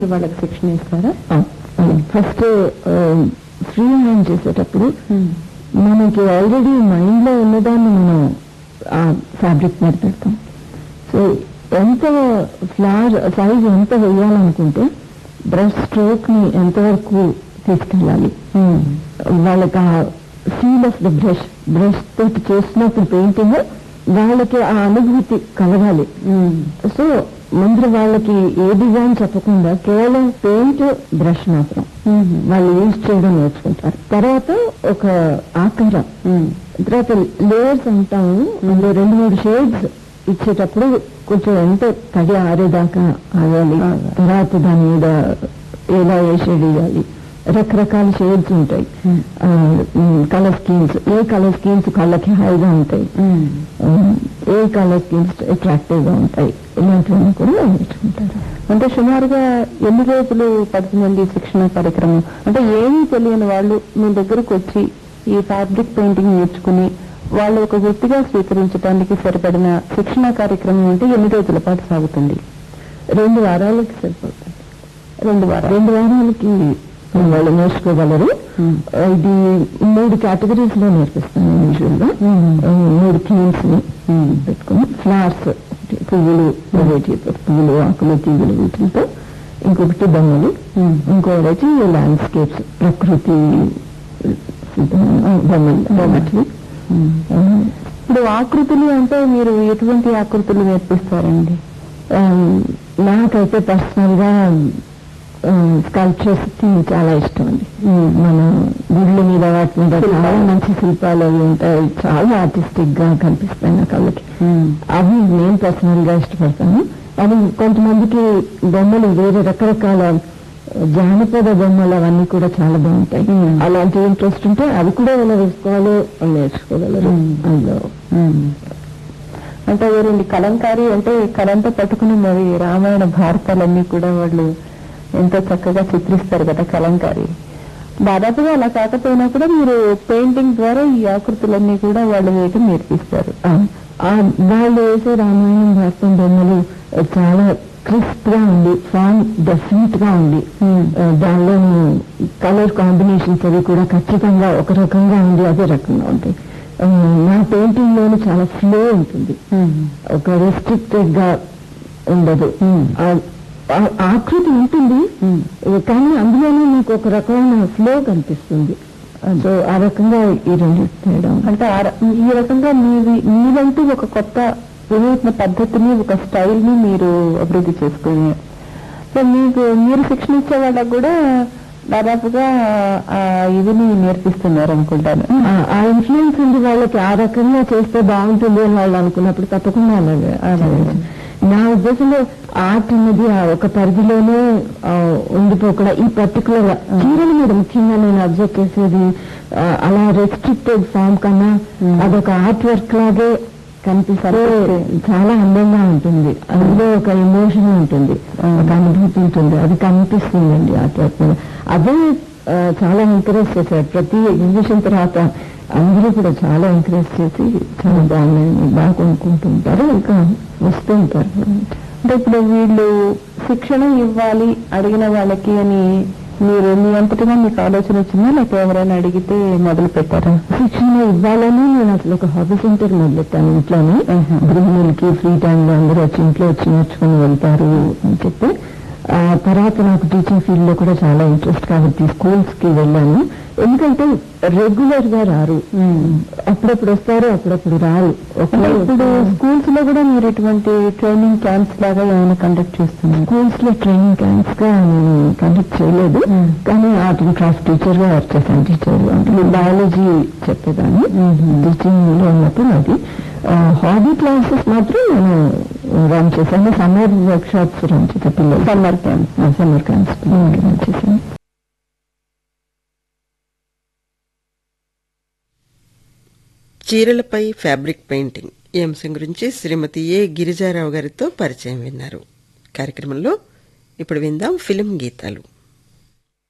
వాళ్ళకి శిక్షణ ఇస్తారా ఫస్ట్ ఫ్రీ హ్యాండ్ చేసేటప్పుడు మనకి ఆల్రెడీ మైండ్ లో ఉన్నదాన్ని మనం ఆ ఫ్యాబ్రిక్ మీద పెడతాం సో ఎంత ఫ్లవర్ సైజ్ ఎంత వేయాలనుకుంటే బ్రష్ స్ట్రోక్ ని ఎంతవరకు తీసుకెళ్ళాలి వాళ్ళకి ఆ feel of the brush brush తోటి చేసినప్పుడు పెయింటింగ్ వాళ్ళకి ఆ అనుభూతి కలగాలి సో ముందు వాళ్ళకి ఏ డిజైన్ చెప్పకుండా కేవలం పెయింట్ బ్రష్ మాత్రం వాళ్ళు యూజ్ చేయడం నేర్చుకుంటారు తర్వాత ఒక ఆకారం తర్వాత లేయర్స్ అంటాము అందులో రెండు మూడు షేడ్స్ ఇచ్చేటప్పుడు కొంచెం ఎంత తడి ఆరేదాకా ఆగాలి తర్వాత దాని మీద ఎలా ఏ షేడ్ వేయాలి రకరకాల షేడ్స్ ఉంటాయి కలర్ స్కీమ్స్ ఏ కలర్ స్కీమ్స్ కళ్ళకి హాయిగా ఉంటాయి ఉమ్, ఏ కలర్ స్కీమ్స్ అట్రాక్టివ్ గా ఉంటాయి ఇలాంటివన్నీ కూడా నేర్చుకుంటారు అంటే సుమారుగా ఎన్ని రోజులు పడుతుందండి ఈ శిక్షణ కార్యక్రమం అంటే ఏమీ తెలియని వాళ్ళు మీ దగ్గరకు వచ్చి ఈ ఫ్యాబ్రిక్ పెయింటింగ్ నేర్చుకుని వాళ్ళు ఒక వృత్తిగా స్వీకరించడానికి సరిపడిన శిక్షణ కార్యక్రమం అంటే ఎన్ని రోజుల పాటు సాగుతుంది రెండు వారాలకి సరిపోతుంది రెండు వారాలు రెండు వారాలకి వాళ్ళు నేర్చుకోగలరు ఇది మూడు కేటగిరీస్ లో నేర్పిస్తాను యూజువల్ గా మూడు థీమ్స్ ని పెట్టుకుని ఫ్లవర్స్ పువ్వులు వెరైటీ పువ్వులు ఆకులు తీగలు వీటితో ఇంకొకటి బొమ్మలు ఇంకొకటి ల్యాండ్స్కేప్స్ ప్రకృతి సిద్ధమైన బొమ్మలు బొమ్మట్లు ఇప్పుడు ఆకృతులు అంటే మీరు ఎటువంటి ఆకృతులు నేర్పిస్తారండి నాకైతే పర్సనల్ గా స్కల్ప్చర్స్ చాలా ఇష్టం అండి మన గుళ్ళ మీద వాటి మీద చాలా మంచి శిల్పాలు అవి ఉంటాయి చాలా ఆర్టిస్టిక్ గా కనిపిస్తాయి నా కళ్ళకి అవి నేను పర్సనల్ గా ఇష్టపడతాను అది కొంతమందికి బొమ్మలు వేరే రకరకాల జానపద బొమ్మలు అవన్నీ కూడా చాలా బాగుంటాయి అలాంటి ఇంట్రెస్ట్ ఉంటే అవి కూడా ఎలా వేసుకోవాలో నేర్చుకోగలరు అందులో అంటే వేరండి కలంకారీ అంటే కలంతో పట్టుకుని మరి రామాయణ భారతాలన్నీ కూడా వాళ్ళు ఎంతో చక్కగా చిత్రిస్తారు కదా కలంకారీ దాదాపుగా అలా కాకపోయినా కూడా మీరు పెయింటింగ్ ద్వారా ఈ ఆకృతులన్నీ కూడా వాళ్ళు వేయటం నేర్పిస్తారు ఆ, ఆ వాళ్ళు వేసే రామాయణం భారతం బొమ్మలు చాలా క్రిస్ప్ గా ఉంది ఫామ్ డెఫినెట్ గా ఉంది ఆ, దానిలో కలర్ కాంబినేషన్స్ అవి కూడా ఖచ్చితంగా ఒక రకంగా ఉంది అదే రకంగా ఉంటాయి ఆ, నా పెయింటింగ్ లోని చాలా ఫ్లో ఉంటుంది ఒక రెస్ట్రిక్టెడ్ గా ఉండదు ఆ- ఆ- ఆకృతి ఉంటుంది కానీ అందులోనే మీకు ఒక రకమైన ఫ్లో కనిపిస్తుంది సో ఆ రకంగా ఈ రెండు తేడా ఉంది. అంటే ఆ ర- ఈ రకంగా మీది మీదంటూ ఒక కొత్త వినూత్న పద్ధతిని ఒక స్టైల్ ని మీరు అభివృద్ధి చేసుకుని సో మీకు మీరు శిక్షణ ఇచ్చే వాళ్ళకు కూడా దాదాపుగా ఆ ఇదిని నేర్పిస్తున్నారు అనుకుంటాను ఆ- ఆ ఇన్ఫ్లుయెన్స్ ఉంది వాళ్ళకి ఆ రకంగా చేస్తే బాగుంటుంది అని వాళ్ళు అనుకున్నప్పుడు తప్పకుండా అలాగే అలాగే. నా ఉద్దేశంలో ఆర్ట్ అన్నది ఆ ఒక పరిధిలోనే ఆ, ఉండిపోకుండా ఈ పర్టికులర్ చీరల మీద ముఖ్యంగా నేను అబ్జర్వ్ చేసేది ఆ, అలా రెస్ట్రిక్టెడ్ ఫామ్ కన్నా అదొక ఆర్ట్ వర్క్ లాగే కనిపిస్తే చాలా అందంగా ఉంటుంది అందులో ఒక ఎమోషన్ ఉంటుంది ఒక అనుభూతి ఉంటుంది అది కనిపిస్తుందండి ఆర్ట్ వర్క్ మీద అదే ఆ, చాలా ఎంకరేజ్ చేశారు ప్రతి ఎగ్జిబిషన్ తర్వాత అందరూ కూడా చాలా ఎంకరేజ్ చేసి చాలా బాగున్నాయి బాగా కొనుక్కుంటూ ఉంటారు ఇంకా వస్తూ ఉంటారు అంటే ఇప్పుడు వీళ్ళు శిక్షణ ఇవ్వాలి అడిగిన వాళ్ళకి అని మీరు మీ అంతటిగా మీకు ఆలోచన వచ్చిందా లేక ఎవరైనా అడిగితే మొదలు పెట్టారా శిక్షణ ఇవ్వాలని నేను అసలు ఒక హాబీ సెంటర్ మొదలెట్టాను ఇంట్లోనే గృహిణులకి ఫ్రీ టైంలో అందరూ వచ్చి ఇంట్లో వచ్చి నేర్చుకుని వెళ్తారు అని చెప్పి ఆ తర్వాత నాకు టీచింగ్ ఫీల్డ్ లో కూడా చాలా ఇంట్రెస్ట్ కాబట్టి స్కూల్స్ కి వెళ్ళాను ఎందుకంటే రెగ్యులర్ గా రారు అప్పుడప్పుడు వస్తారు అప్పుడప్పుడు రారు అంటే ఇప్పుడు స్కూల్స్ లో కూడా మీరు ఇటువంటి ట్రైనింగ్ క్యాంప్స్ లాగా ఏమైనా కండక్ట్ చేస్తున్నారు స్కూల్స్ లో ట్రైనింగ్ క్యాంప్స్ గా నేను కండక్ట్ చేయలేదు కానీ ఆర్ట్ అండ్ క్రాఫ్ట్ టీచర్ గా వర్క్ చేశాను టీచర్ అంటే బయాలజీ చెప్పేదాన్ని టీచింగ్ లో ఉన్నప్పుడు అది హాబీ క్లాసెస్ మాత్రం నేను రన్ చేశాను సమ్మర్ వర్క్ షాప్స్ రన్ చేశాను పిల్లలు summer camps summer camps run చేశాను చీరలపై ఫ్యాబ్రిక్ పెయింటింగ్ ఈ అంశం గురించి శ్రీమతి ఏ గిరిజారావు గారితో పరిచయం విన్నారు కార్యక్రమంలో ఇప్పుడు విందాం ఫిలిం గీతాలు